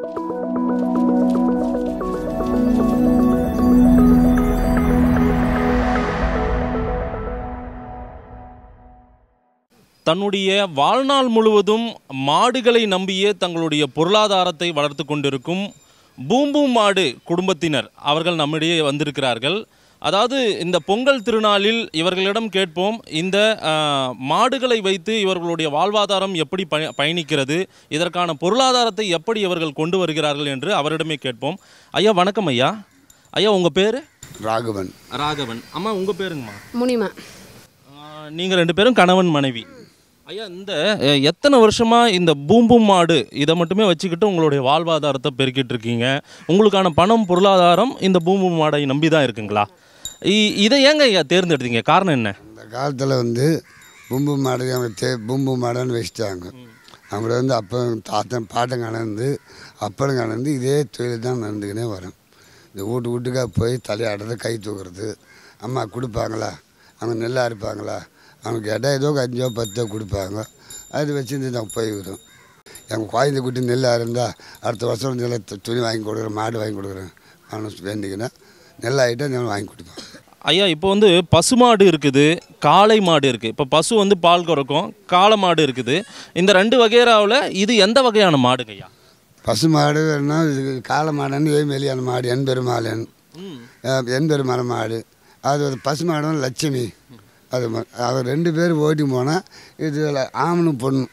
தன்னுடைய வாழ்நாள் முழுவதும் மாடுகளை நம்பியே தங்களுடைய பொருளாதாரத்தை வளர்த்து கொண்டிருக்கும் பூம்பூம் மாடு குடும்பத்தினர் அவர்கள் நம்மிடையே வந்திருக்கிறார்கள் அதாவது இந்த பொங்கல் திருநாளில் இவர்களிடம் கேட்போம் இந்த ஆ, மாடுகளை வைத்து இவர்களுடைய வாழ்வாதாரம் எப்படி பய பயணிக்கிறது இதற்கான பொருளாதாரத்தை எப்படி இவர்கள் கொண்டு வருகிறார்கள் என்று அவரிடமே கேட்போம் ஐயா வணக்கம் ஐயா ஐயா உங்கள் பேர் ராகவன் ராகவன் அம்மா உங்கள் பேருங்கம்மா முனிமா நீங்கள் ரெண்டு பேரும் கணவன் மனைவி ஐயா இந்த அஹ், எத்தனை வருஷமா இந்த பூம்பும் மாடு இதை மட்டுமே வச்சுக்கிட்டு உங்களுடைய வாழ்வாதாரத்தை பெருக்கிட்டு இருக்கீங்க உங்களுக்கான பணம் பொருளாதாரம் இந்த பூம்பும் மாடை நம்பி தான் இருக்குங்களா இ- இதை ஏங்க ஐயா தேர்ந்தெடுத்தீங்க காரணம் என்ன அந்த காலத்தில் வந்து பூம்பு மாடு அவங்க தே பூம்பு மாடுன்னு வச்சுட்டாங்க அவங்கள வந்து அப்போ தாத்தன் பாட்டன் கணந்து அப்பனும் கணந்து இதே தொழில் தான் நடந்துக்கினே வரும் இந்த வீட்டு வீட்டுக்காக போய் தலையாடுறது கை தூக்குறது அம்மா கொடுப்பாங்களா அவங்க நெல்லாக இருப்பாங்களா அவங்க கேட்டால் ஏதோ ஒரு அஞ்சோ பத்தோ கொடுப்பாங்க அது வச்சுருந்து நான் போய்க்கிறோம் எங்கள் குழந்தை குட்டி நெல்லாக இருந்தால் அடுத்த வருஷம் நெல்லை து- துணி வாங்கி கொடுக்குறேன் மாடு வாங்கி கொடுக்குறேன் நான் வேண்டிக்கினா நெல்லாகிட்டா நான் வாங்கி கொடுப்பேன் ஐயா இப்போ வந்து பசு மாடு இருக்குது காளை மாடு இருக்குது இப்போ பசு வந்து பால் கறக்கும் காளை மாடு இருக்குது இந்த ரெண்டு வகைராவில் இது எந்த வகையான மாடுங்க ஐயா பசு மாடு வேணும்னா இது காளை மாடுன்னு ஏமெலியான மாடு எண்பெருமாளன் அஹ் எண்பெருமாள் மாடு அது ஒரு பசு மாடும் லட்சுமி அது ம- அவர் ரெண்டு பேர் ஓட்டி போனால் இதில் ஆமனும் பொண்ணு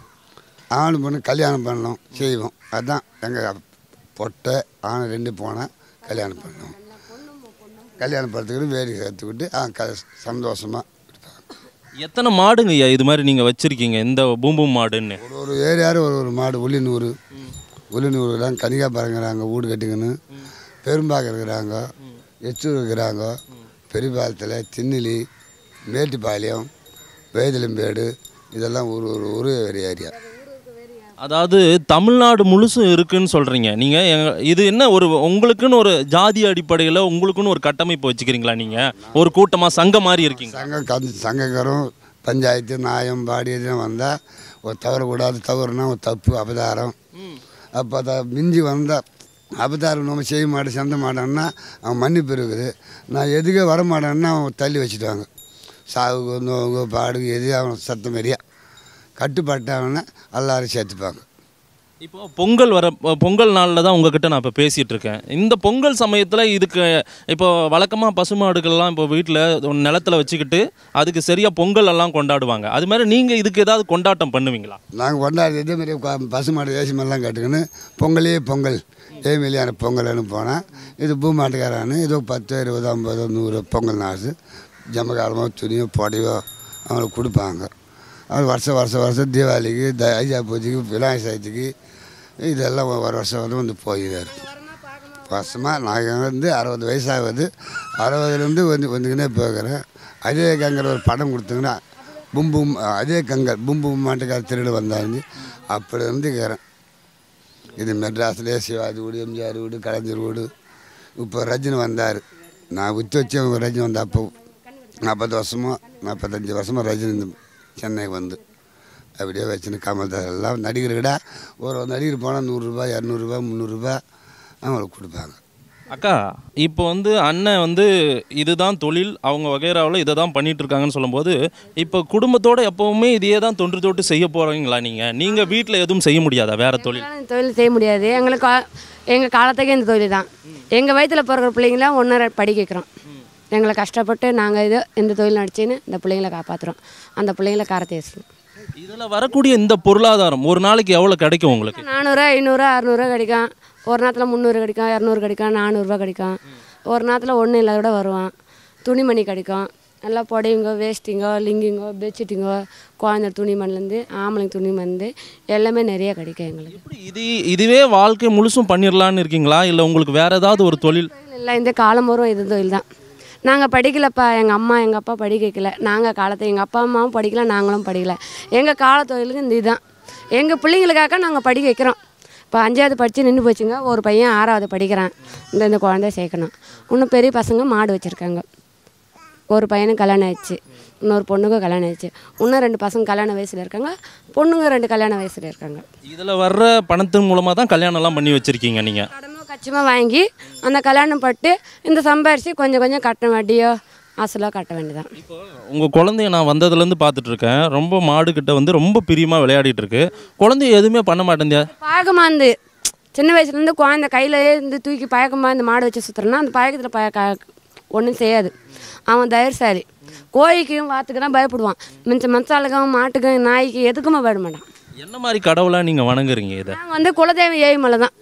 ஆணும் பொண்ணு கல்யாணம் பண்ணோம் செய்வோம் அதுதான் எங்கள் பொட்டை ஆணை ரெண்டு போனால் கல்யாணம் பண்ணோம் கல்யாணம் படுத்துக்கிட்டு வேடி சேர்த்துக்கிட்டு ஆ க சந்தோஷமாக இருப்பாங்க எத்தனை மாடுங்க ஐயா இது மாதிரி நீங்கள் வச்சுருக்கீங்க இந்த பூம்பும் மாடுன்னு ஒரு ஒரு ஏரியாவில் ஒரு ஒரு மாடு உள்ளினூர் உள்ளினூர் இருக்கிறாங்க கனிகாப்பாறை இருக்கிறாங்க வீடு கட்டிங்கன்னு பெரும்பாக்கம் இருக்கிறாங்க எச்சூர் இருக்கிறாங்க பெரியபாலத்தில் திண்ணிலி மேட்டுப்பாளையம் வேதிலம்பேடு இதெல்லாம் ஒரு ஒரு ஒரு ஒரு ஏரியா அதாவது தமிழ்நாடு முழுசும் இருக்குன்னு சொல்கிறீங்க நீங்கள் இது என்ன ஒரு உங்களுக்குன்னு ஒரு ஜாதி அடிப்படையில் உங்களுக்குன்னு ஒரு கட்டமைப்பு வச்சுக்கிறீங்களா நீங்கள் ஒரு கூட்டமாக சங்கம் மாதிரி இருக்கீங்க சங்கம் கந்து சங்கக்காரும் பஞ்சாயத்து நாயம் பாடி இதெல்லாம் வந்தால் ஒரு தவறக்கூடாது தவறுனா ஒரு தப்பு அபதாரம் அப்போ அதை மிஞ்சி வந்தால் அபதாரம் நம்ம செய்ய மாட்டேன் சந்த மாட்டேன்னா அவன் மன்னிப்பு இருக்குது நான் எதுக்கே வர மாட்டேன்னா அவன் தள்ளி வச்சுட்டாங்க சாவுக்கு நோவுக்கு பாடுக்கு எது அவன் சத்தம் மாரியா கட்டுப்பட்டவனை எல்லாரும் சேர்த்துப்பாங்க இப்போ பொங்கல் வர பொங்கல் நாளில் தான் உங்ககிட்ட நான் இப்போ பேசிகிட்டு இருக்கேன் இந்த பொங்கல் சமயத்தில் இதுக்கு இப்போ வழக்கமாக பசுமாடுகள்லாம் இப்போ வீட்டில் நிலத்துல வச்சுக்கிட்டு அதுக்கு சரியாக பொங்கல் எல்லாம் கொண்டாடுவாங்க அது மாதிரி நீங்கள் இதுக்கு ஏதாவது கொண்டாட்டம் பண்ணுவீங்களா நாங்கள் கொண்டாடி இதே மாதிரி கொ- பசுமாடு தேசமெல்லாம் கட்டுக்கின்னு பொங்கலே பொங்கல் ஏமிலியான பொங்கல்னு போனால் இது பூமாட்டுக்காரான்னு ஏதோ பத்து இருபது ஐம்பது நூறு பொங்கல் நாசு ஜமகாலமோ துணியோ புடையோ அவங்களுக்கு கொடுப்பாங்க அது வருஷம் வருஷம் வருஷம் தீபாவளிக்கு த ஐயா பூஜைக்கு விநாயகர் சதுர்த்திக்கு இதெல்லாம் ஒரு வருஷம் வந்து வந்து போயிதான் இருக்கும் வருஷமாக நான் வந்து அறுபது வயசாகுது அறுபதுலேருந்து வந்து வந்துக்கினே போகிறேன் அதே கங்கர் ஒரு படம் கொடுத்தீங்கன்னா பும்பும் அதே கங்கர் பும்பும் மாட்டுக்கார திருடு வந்தாங்க அப்படி இருந்துக்கிறேன் இது மெட்ராஸ்லேயே சிவாஜி வீடு எம்ஜிஆர் வீடு கலைஞர் வீடு இப்போ ரஜினி வந்தார் நான் வித்து வச்ச ரஜினி வந்த அப்போ நாற்பது வருஷமோ நாற்பத்தஞ்சு வருஷமோ ரஜினி இந்த சென்னைக்கு வந்து அப்படியே வச்சுன்னு கமல்தாஸ் எல்லாம் நடிகர்கிட்ட ஒரு ஒரு நடிகர் போனால் நூறுரூபா இரநூறுபா முந்நூறுரூபா அவங்களுக்கு கொடுப்பாங்க அக்கா இப்போ வந்து அண்ணன் வந்து இதுதான் தொழில் அவங்க வகைராவில் இதை தான் பண்ணிட்டு இருக்காங்கன்னு சொல்லும்போது இப்போ குடும்பத்தோட எப்பவுமே இதையே தான் தொன்று தொட்டு செய்ய போகிறீங்களா நீங்கள் நீங்கள் வீட்டில் எதுவும் செய்ய முடியாதா வேற தொழில் எங்களால இந்த தொழில் செய்ய முடியாது எங்களுக்கு கா- எங்க காலத்துக்கே இந்த தொழில் தான் எங்க வயித்துல பிறகுற பிள்ளைங்களாம் ஒன்றரை படிக்க வைக்கிறோம் எங்களை கஷ்டப்பட்டு நாங்கள் இது இந்த தொழில் நடிச்சுன்னு இந்த பிள்ளைங்களை காப்பாற்றுறோம் அந்த பிள்ளைங்களை காரத்தை ஏசுறோம் இதில் வரக்கூடிய இந்த பொருளாதாரம் ஒரு நாளைக்கு எவ்வளோ கிடைக்கும் உங்களுக்கு நானூறுரூவா ஐநூறுரூவா அறநூறுவா கிடைக்கும் ஒரு நேரத்தில் முந்நூறு கிடைக்கும் இரநூறு கிடைக்கும் நானூறுரூவா கிடைக்கும் ஒரு நேரத்தில் ஒன்றும் இல்லாத கூட வருவான் துணிமணி கிடைக்கும் நல்லா புடையுங்கோ வேஸ்டிங்கோ லிங்கிங்கோ பெட்ஷீட்டுங்கோ குழந்தை துணிமணிலேருந்து ஆம்பளைங்க துணிமணிலேருந்து எல்லாமே நிறைய கிடைக்கும் எங்களுக்கு எப்படி இது இதுவே வாழ்க்கை முழுசும் பண்ணிடலான்னு இருக்கீங்களா இல்லை உங்களுக்கு வேற ஏதாவது ஒரு தொழில் தொழில் இல்லை இந்த காலம் வரும் இது தொழில் தான் நாங்கள் படிக்கலப்பா எங்கள் அம்மா எங்கள் அப்பா படிக்க வைக்கல நாங்கள் காலத்தை எங்கள் அப்பா அம்மாவும் படிக்கல நாங்களும் படிக்கல எங்கள் கால தொழிலுக்கு இந்த இதுதான் எங்கள் பிள்ளைங்களுக்காக நாங்கள் படிக்க வைக்கிறோம் இப்போ அஞ்சாவது படித்து நின்று போச்சுங்க ஒரு பையன் ஆறாவது படிக்கிறான் இந்த இந்த குழந்தைய சேர்க்கணும் இன்னும் பெரிய பசங்க மாடு வச்சுருக்காங்க ஒரு பையனுக்கு கல்யாணம் ஆயிடுச்சு இன்னொரு பொண்ணுக்கும் கல்யாணம் ஆயிடுச்சு இன்னும் ரெண்டு பசங்க கல்யாண வயசில் இருக்காங்க பொண்ணுங்க ரெண்டு கல்யாண வயசில் இருக்காங்க இதில் வர்ற பணத்தின் மூலமாக தான் கல்யாணம்லாம் பண்ணி வச்சுருக்கீங்க நீங்கள் கடமோ கச்சமாக வாங்கி அந்த கல்யாணம் பட்டு இந்த சம்பாரித்து கொஞ்சம் கொஞ்சம் கட்ட வட்டியோ அசலோ கட்ட வேண்டியதான் இப்போ உங்கள் குழந்தைய நான் வந்ததுலேருந்து பார்த்துட்டு இருக்கேன் ரொம்ப மாடுகிட்ட வந்து ரொம்ப பிரியமாக விளையாடிட்டு இருக்கு குழந்தைய எதுவுமே பண்ண மாட்டேந்தியா பழக்கமாக இருந்து சின்ன வயசுலேருந்து குழந்தை கையிலே இருந்து தூக்கி பழக்கமாக இந்த மாடு வச்சு சுற்றுறனா அந்த பழக்கத்தில் பழக்க ஒன்றும் செய்யாது அவன் தைரியசாலி கோழிக்கும் வாத்துக்கு தான் பயப்படுவான் மிச்ச மச்சாளுக்கும் மாட்டுக்கும் நாய்க்கு எதுக்குமே பயப்பட மாட்டான் என்ன மாதிரி கடவுளாக நீங்கள் வணங்குறீங்க இதை நாங்கள் வந்து குலதெய்வம் ஏழுமலை தான்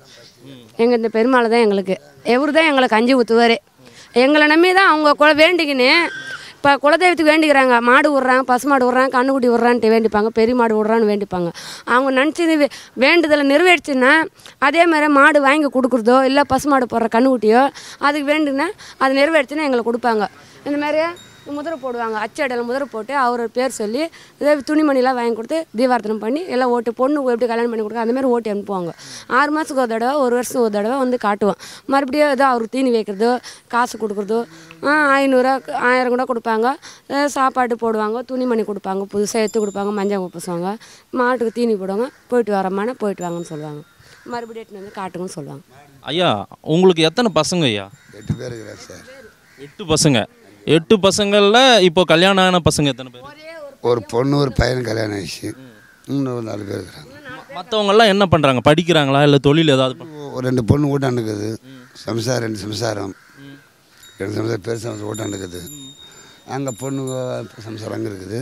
எங்கள் இந்த பெருமாள் தான் எங்களுக்கு எவரு தான் எங்களுக்கு கஞ்சி ஊற்றுவார் எங்களை நம்பி தான் அவங்க குல வேண்டிக்கின்னு இப்போ குலதெய்வத்துக்கு வேண்டிக்கிறாங்க மாடு விட்றாங்க பசு மாடு விட்றாங்க கண்ணுக்குட்டி விட்றான்ட்டு வேண்டிப்பாங்க பெரிய மாடு விட்றான்னு வேண்டிப்பாங்க அவங்க நினச்சது வே- வேண்டுதலை நிறைவேற்றுச்சுன்னா அதே மாதிரி மாடு வாங்கி கொடுக்குறதோ இல்லை பசு மாடு போடுற கண்ணுக்குட்டியோ அதுக்கு வேண்டுனா அது நிறைவேற்றுச்சுன்னா எங்களுக்கு கொடுப்பாங்க இந்த மாதிரி முதிரை போடுவாங்க அச்சடையில் முதிரை போட்டு அவர் பேர் சொல்லி இதே துணிமணிலாம் வாங்கி கொடுத்து தீபார்த்தனம் பண்ணி எல்லாம் ஓட்டு பொண்ணுக்கு எப்படி கல்யாணம் பண்ணி கொடுக்க அந்த மாதிரி ஓட்டி அனுப்புவாங்க ஆறு மாதத்துக்கு ஒரு தடவை ஒரு வருஷம் ஒரு தடவை வந்து காட்டுவோம் மறுபடியும் ஏதோ அவருக்கு தீனி வைக்கிறதோ காசு கொடுக்குறதோ ஐநூறுரூவா ஆயிரம் கூட கொடுப்பாங்க அஹ் சாப்பாடு போடுவாங்க துணிமணி கொடுப்பாங்க புதுசாக எடுத்து கொடுப்பாங்க மஞ்சள் பூசுவாங்க மாட்டுக்கு தீனி போடுவாங்க போயிட்டு வரமான போயிட்டு வாங்கன்னு சொல்லுவாங்க மறுபடியும் எடுத்துன்னு வந்து காட்டுங்கன்னு சொல்லுவாங்க ஐயா உங்களுக்கு எத்தனை பசங்க ஐயா எட்டு பேர் இருக்கிறார் சார் எட்டு பசங்க எட்டு பசங்களில் இப்போ கல்யாணம் ஆன பசங்க எத்தனை பேர் ஒரு பொண்ணு ஒரு பையன் கல்யாணம் ஆயிடுச்சு இன்னும் ஒரு நாலு பேர் இருக்கிறாங்க மற்றவங்கெல்லாம் என்ன பண்ணுறாங்க படிக்கிறாங்களா இல்லை தொழில் ஏதாவது பண்- ஒரு ரெண்டு பொண்ணு ஓட்டாண்டுக்குது சம்சாரம் ரெண்டு சம்சாரம் ரெண்டு சம்சாரம் பெருசு சம்சாரம் ஓட்டாண்டுக்குது அங்கே பொண்ணுங்க சம்சாரம் அங்கே இருக்குது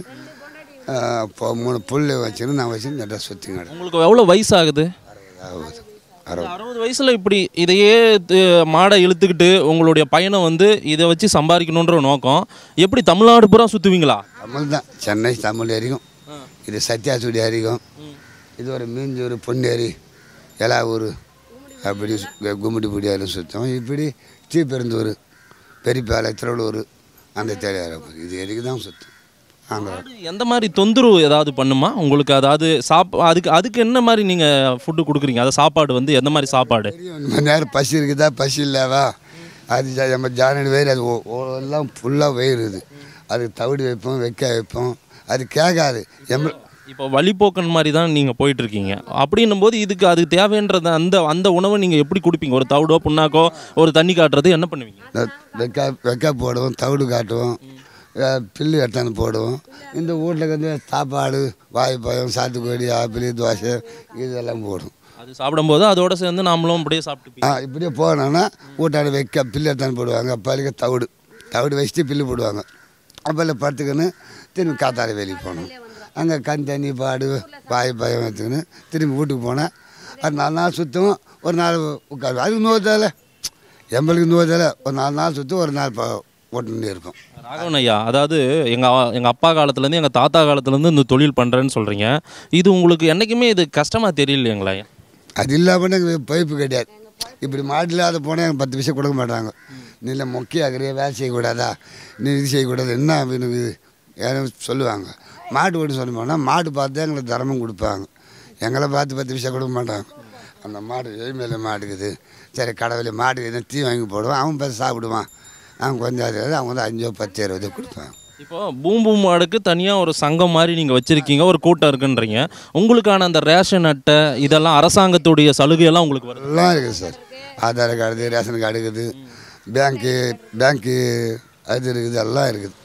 ஆஹ் இப்போ மூணு புல் வச்சுன்னு நான் வச்சு நட்டா சுற்றிங்க உங்களுக்கு எவ்வளோ வயசாகுது ஆகுது அறுபது அறுபது வயசில் இப்படி இதையே து- மாடை இழுத்துக்கிட்டு உங்களுடைய பயணம் வந்து இதை வச்சு சம்பாதிக்கணுன்ற நோக்கம் எப்படி தமிழ்நாடு பூரா சுற்றுவீங்களா தமிழ் தான் சென்னை தமிழ் வரைக்கும் இது சத்யாசுடி வரைக்கும் இது ஒரு மீஞ்சூர் பொன்னேரி எலாவூர் அப்படி சு- கும்மிடிப்பூடி வரையும் சுத்தம் இப்படி ஸ்ரீபெருந்தூர் பெரியப்பாலை திருவள்ளூர் அந்த தேவையான இது வரைக்கும் தான் சுத்தம் அங்கே எந்த மாதிரி தொந்தரவு ஏதாவது பண்ணுமா உங்களுக்கு அதாவது சாப் அதுக்கு அதுக்கு என்ன மாதிரி நீங்கள் ஃபுட்டு கொடுக்குறீங்க அதை சாப்பாடு வந்து எந்த மாதிரி சாப்பாடு தெரியும் இந்த மணி நேரம் பசி இருக்குதா பசி இல்லவா அது ஜா- நம்ம ஜானடி வயிறு அது ஓ- ஓ- எல்லாம் ஃபுல்லாக வயிறு இது அதுக்கு தவிடு வைப்போம் வைக்க வைப்போம் அது கேட்காது எம்ம இப்போ வழிபோக்கன் மாதிரி தான் நீங்கள் போயிட்டு இருக்கீங்க அப்படின்னும் போது இதுக்கு அதுக்கு தேவைன்றத அந்த அந்த உணவை நீங்கள் எப்படி கொடுப்பீங்க ஒரு தவிடோ புண்ணாக்கோ ஒரு தண்ணி காட்டுறது என்ன பண்ணுவீங்க இந்த வெக்கா வெக்கா போடுவோம் தவிடு காட்டுவோம் அஹ் பில்லு எடுத்தாந்து போடுவோம் இந்த வீட்டில் வந்து சாப்பாடு வாழைப்பழம் சாத்துக்குடி ஆப்பிள் தோசை இதெல்லாம் போடும் அது சாப்பிடும்போது அதோட சேர்ந்து நாமளும் அப்படியே சாப்பிட்டு ஆ இப்படியே போனோன்னா வீட்டாடு வைக்க பில்லு எடுத்தாந்து போடுவாங்க அப்பளுக்கு தவிடு தவிடு வச்சுட்டு பில்லு போடுவாங்க அப்போல்லாம் படுத்துக்கின்னு திரும்பி காத்தால வெளியே போகணும் அங்கே கண் தண்ணி பாடு வாழைப்பழம் எடுத்துக்கின்னு திரும்பி வீட்டுக்கு போனேன் அது நாலு நாள் சுற்றும் ஒரு நாள் உட்காரு அது நோத்தால எம்பளுக்கு நோத்தால ஒரு நாலு நாள் சுற்றும் ஒரு நாள் ஓட்டுன்னு இருக்கும் ராகவன் ஐயா அதாவது எங்கள் எங்கள் அப்பா காலத்துலேருந்து எங்கள் தாத்தா காலத்துலேருந்து இந்த தொழில் பண்ணுறேன்னு சொல்கிறீங்க இது உங்களுக்கு என்றைக்குமே இது கஷ்டமாக தெரியலைங்களா அது இல்லாமல் எங்களுக்கு பைப்பு கிடையாது இப்படி மாடு இல்லாத போனால் எனக்கு பத்து பைசா கொடுக்க மாட்டாங்க நீ இல்லை மொக்கையாகிறிய வேலை செய்யக்கூடாதா நீ இது செய்யக்கூடாது என்ன எனக்கு இது யாரும் சொல்லுவாங்க மாடு ஓட்டு சொல்ல போனால் மாடு பார்த்து தான் எங்களுக்கு தரமும் கொடுப்பாங்க எங்களை பார்த்து பத்து பைசா கொடுக்க மாட்டாங்க அந்த மாடு எளிமையில மாடுக்குது சரி கடவுளை மாடு எதுவும் தீ வாங்கி போடுவான் அவன் பார்த்து சாப்பிடுவான் அவன் கொஞ்சம் அது அவன் வந்து அஞ்சோ பத்து இருபது கொடுப்பான் இப்போ பூம் பூம் மாடுக்கு தனியாக ஒரு சங்கம் மாதிரி நீங்கள் வச்சுருக்கீங்க ஒரு கூட்டம் இருக்குன்றீங்க உங்களுக்கான அந்த ரேஷன் அட்டை இதெல்லாம் அரசாங்கத்துடைய சலுகையெல்லாம் உங்களுக்கு வருது எல்லாம் இருக்குது sir Aadhaar card ration card இருக்குது பேங்க்கு பேங்க்கு அது இருக்குது எல்லாம் இருக்குது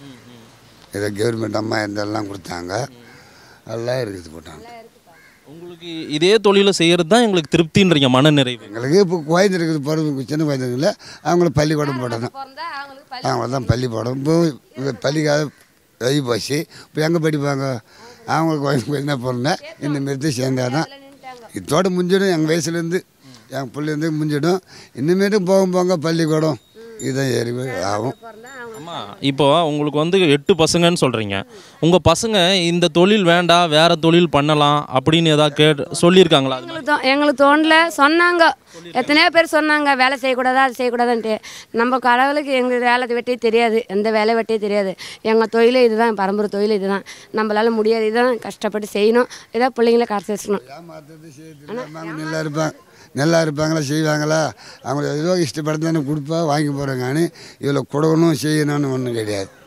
இதை கவர்மெண்ட் அம்மா இதெல்லாம் கொடுத்தாங்க எல்லாம் இருக்குது போட்டாங்க உங்களுக்கு இதே தொழிலை செய்கிறது தான் எங்களுக்கு திருப்தின்றீங்க மனநிறைவு எங்களுக்கு இப்போ குழந்தை இருக்குது பிறகு சின்ன குழந்தைங்கள அவங்களுக்கு பள்ளிக்கூடம் போடணும் அவங்க தான் பள்ளிக்கூடம் இப்போ இப்போ பள்ளிக்காக வெளியே போச்சு இப்போ எங்கே படிப்பாங்க அவங்களுக்கு குழந்தை என்ன பண்ணேன் இந்த மாரி சேர்ந்தால் தான் இதோட முடிஞ்சிடும் எங்கள் வயசுலேருந்து என் பிள்ளைலேருந்து முடிஞ்சிடும் இனிமேட்டும் போகும் போங்க பள்ளிக்கூடம் இதுதான் ஏறி ஆகும் அம்மா இப்போ உங்களுக்கு வந்து எட்டு பசங்கன்னு சொல்கிறீங்க உங்கள் பசங்க இந்த தொழில் வேண்டாம் வேற தொழில் பண்ணலாம் அப்படின்னு ஏதாவது கேட்டு சொல்லியிருக்காங்களா அது மாதிரி? எங்களுக்கு தோ- எங்களுக்கு தோணல சொன்னாங்க எத்தனையோ பேர் சொன்னாங்க வேலை செய்யக்கூடாதா அது செய்யக்கூடாதுன்ட்டு நம்ம கடவுளுக்கு எங்கள் வேலை வெட்டியே தெரியாது எந்த வேலை வெட்டியே தெரியாது எங்கள் தொழிலே இதுதான் பரம்பரை தொழில் இதுதான் நம்மளால முடியாது இதுதான் கஷ்டப்பட்டு செய்யணும் இதான் பிள்ளைங்கள காசு வச்சுக்கணும் ஏமாத்துறது செய்யறது இல்லாமல் நல்லா இருப்பாங்க நல்லா இருப்பாங்களா செய்வாங்களா அவங்க ஏதோ இஷ்டப்பட்டு தானே கொடுப்பா வாங்கி போகிறாங்க இவ்வளோ கொடுக்கணும் செய்யணும்னு ஒன்றும் கிடையாது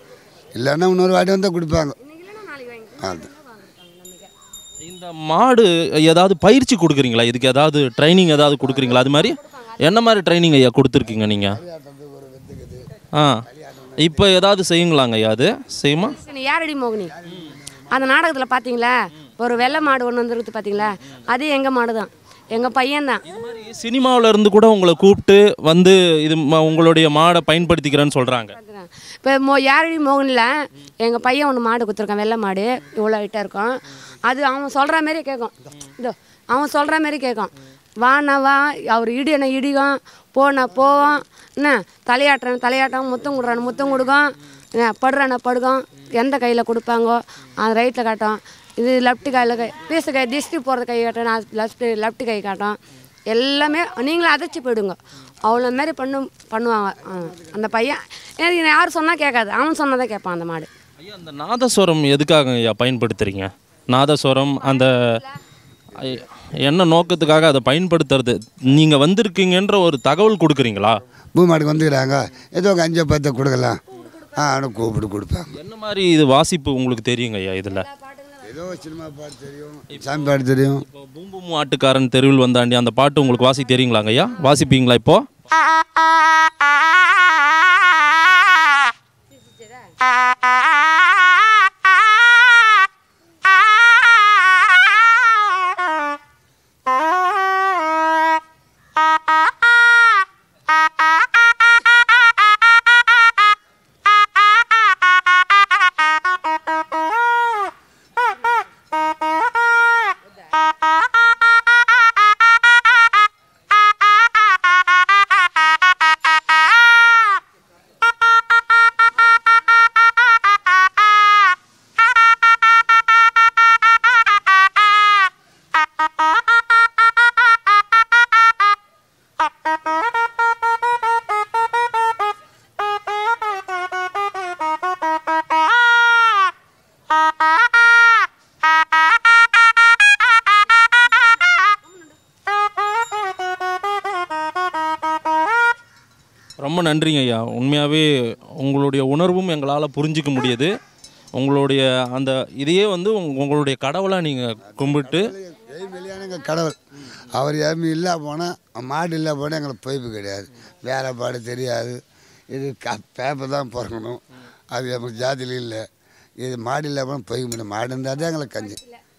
இல்லைன்னா இன்னொரு வாட்டி வந்தால் கொடுப்பாங்க அது இந்த மாடு ஏதாவது பயிற்சி கொடுக்குறீங்களா இதுக்கு ஏதாவது ட்ரைனிங் ஏதாவது கொடுக்குறீங்களா அது மாதிரி என்ன மாதிரி ட்ரைனிங் ஐயா கொடுத்துருக்கீங்க நீங்கள் ஆ இப்போ ஏதாவது செய்யுங்களாங்க ஐயா அது செய்யுமா நீ யாரடி மோகினி அந்த நாடகத்தில் பார்த்தீங்களா ஒரு வெள்ளை மாடு ஒன்று வந்துருக்கு பார்த்தீங்களா அது எங்கள் மாடு தான் எங்கள் பையன்தான் இது மாதிரி சினிமாவில் இருந்து கூட உங்களை கூப்பிட்டு வந்து இது ம- உங்களுடைய மாடை பயன்படுத்திக்கிறேன்னு சொல்கிறாங்க இப்போ மோ யாரடி மோகனில் எங்கள் பையன் ஒன்று மாடு கொடுத்துருக்கான் வெள்ளை மாடு இவ்வளோ ஹைட்டாக இருக்கும் அது அவன் சொல்கிற மாரி கேட்கும் இதோ அவன் சொல்கிற மாரி கேட்கும் வாண்ணா வா அவர் இடி என்ன இடிக்கும் போனா போவோம் என்ன தலையாட்டுறேன் தலையாட்டம் முத்தம் கொடுறான் முத்தம் கொடுக்கும் என்ன படுறான படுக்கும் எந்த கையில் கொடுப்பாங்கோ அது ரைட்டில் காட்டும் இது லெஃப்ட் கையில் கை பீசு கை திஷ்டி போகிறது கை காட்டும் நான் லெஃப்ட் லெஃப்ட் கை காட்டும் எல்லாமே நீங்களும் அதிர்ச்சி போயிடுங்க அவ்வளோ மாரி பண்ணு பண்ணுவாங்க ஆ. அந்த பையன் எனக்கு யார் சொன்னால் கேட்காது அவன் சொன்னதை கேட்பான் அந்த மாடு ஐயா அந்த நாதஸ்வரம் எதுக்காக ஐயா பயன்படுத்துறீங்க நாதஸ்வரம் அந்த ஐ- என்ன நோக்கத்துக்காக அதை பயன்படுத்துறது நீங்கள் வந்திருக்கீங்கன்ற ஒரு தகவல் கொடுக்குறீங்களா பூமாட்டுக்கு வந்துக்கிறாங்க ஏதோ ஒரு அஞ்சோ பத்தை கொடுக்கலாம் ஆ ஆனால் கூப்பிட்டு கொடுப்பாங்க என்ன மாதிரி இது வாசிப்பு உங்களுக்கு தெரியுங்க ஐயா இதில் ஏதோ சினிமா பாட்டு தெரியும் சாமி பாட்டு தெரியும் இப்போ பூம்பும் ஆட்டுக்காரன் தெருவில் வந்தாண்டி அந்த பாட்டு உங்களுக்கு வாசி தெரியுங்களாங்க ஐயா வாசிப்பீங்களா இப்போ ரொம்ப நன்றிங்க ஐயா உண்மையாகவே உங்களுடைய உணர்வும் எங்களால் புரிஞ்சிக்க முடியுது உங்களுடைய அந்த இதையே வந்து உங்க- உங்களுடைய கடவுளாக நீங்கள் கும்பிட்டு எய்ம் வெளியானங்க கடவுள் அவர் ஏமி இல்லை போனால் மாடு இல்லை போனால் எங்களுக்கு பொய்ப்பு கிடையாது வேலை பாடு தெரியாது இது க பேப்பர் தான் பிறக்கணும் அது எங்களுக்கு ஜாதியில் இல்லை இது மாடு இல்லை போனால் பொய்க்க முடியும் மாடு இருந்தால் தான் எங்களுக்கு கஞ்சி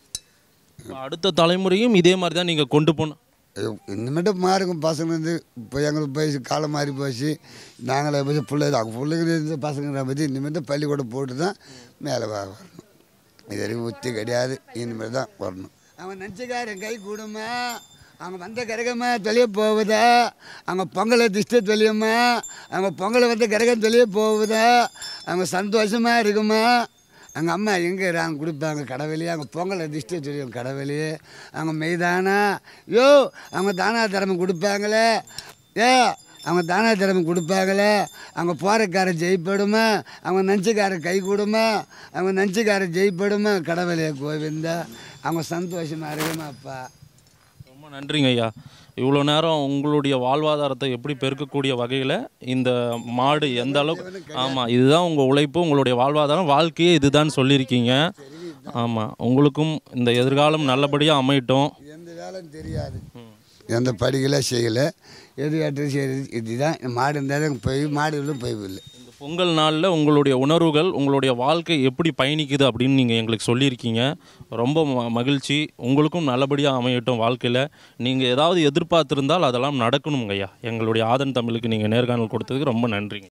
அடுத்த தலைமுறையும் இதே மாதிரி தான் நீங்கள் கொண்டு போகணும் இனிமேட்டு மாறுக்கும் பசங்க இருந்து இப்போ எங்களுக்கு போய் காலம் மாறி போச்சு நாங்களே போய் பிள்ளை அவங்க பிள்ளைங்க இருந்து பசங்களை பற்றி இனிமேட்டு பள்ளிக்கூடம் போட்டு தான் மேலே வா- வரணும் இது வரைக்கும் உத்தி கிடையாது இனிமேல் தான் வரணும் அவன் நினச்சிக்காரன் கை கூடுமா அவங்க வந்த கரகமா தொலைய போகுதா அவங்க பொங்கலை திஷ்ட தொலையுமா அவங்க பொங்கலை வந்து கரகம் தொலைய போகுதா அவங்க சந்தோஷமாக இருக்குமா அவங்க அம்மா எங்கே அவங்க கொடுப்பாங்க கடவுளையே அவங்க பொங்கலை திஷ்ட சொல்லியும் கடவுளையே அவங்க மெய்தானா யோ அவங்க தானா திறமை கொடுப்பாங்களே ஏ அவங்க தானா திறமை கொடுப்பாங்களே அவங்க போகிறக்காரன் ஜெயிப்படுமா அவங்க நஞ்சுக்காரன் கை கூடுமா அவங்க நஞ்சுக்காரன் ஜெயிப்படுமா கடவுளே கோவிந்தா அவங்க சந்தோஷமாக இருக்குமாப்பா ரொம்ப நன்றிங்க ஐயா இவ்வளோ நேரம் உங்களுடைய வாழ்வாதாரத்தை எப்படி பெருக்கக்கூடிய வகையில் இந்த மாடு எந்த அளவுக்கு ஆமாம் இதுதான் உங்கள் உழைப்பு உங்களுடைய வாழ்வாதாரம் வாழ்க்கையே இதுதான் சொல்லியிருக்கீங்க ஆமாம் உங்களுக்கும் இந்த எதிர்காலம் நல்லபடியாக அமையட்டும் எந்த வேலையும் தெரியாது எந்த படிக்கல செய்யலை எது கேட்டு செய்யுது இதுதான் மாடு இருந்தாலும் போய் மாடு இல்லை போய் இல்லை இந்த பொங்கல் நாளில் உங்களுடைய உணர்வுகள் உங்களுடைய வாழ்க்கை எப்படி பயணிக்குது அப்படின்னு நீங்கள் எங்களுக்கு சொல்லியிருக்கீங்க ரொம்ப ம- மகிழ்ச்சி உங்களுக்கும் நல்லபடியாக அமையட்டும் வாழ்க்கையில் நீங்கள் ஏதாவது எதிர்பார்த்திருந்தால் அதெல்லாம் நடக்கணுங்க ஐயா எங்களுடைய ஆதன் தமிழுக்கு நீங்கள் நேர்காணல் கொடுத்ததுக்கு ரொம்ப நன்றிங்க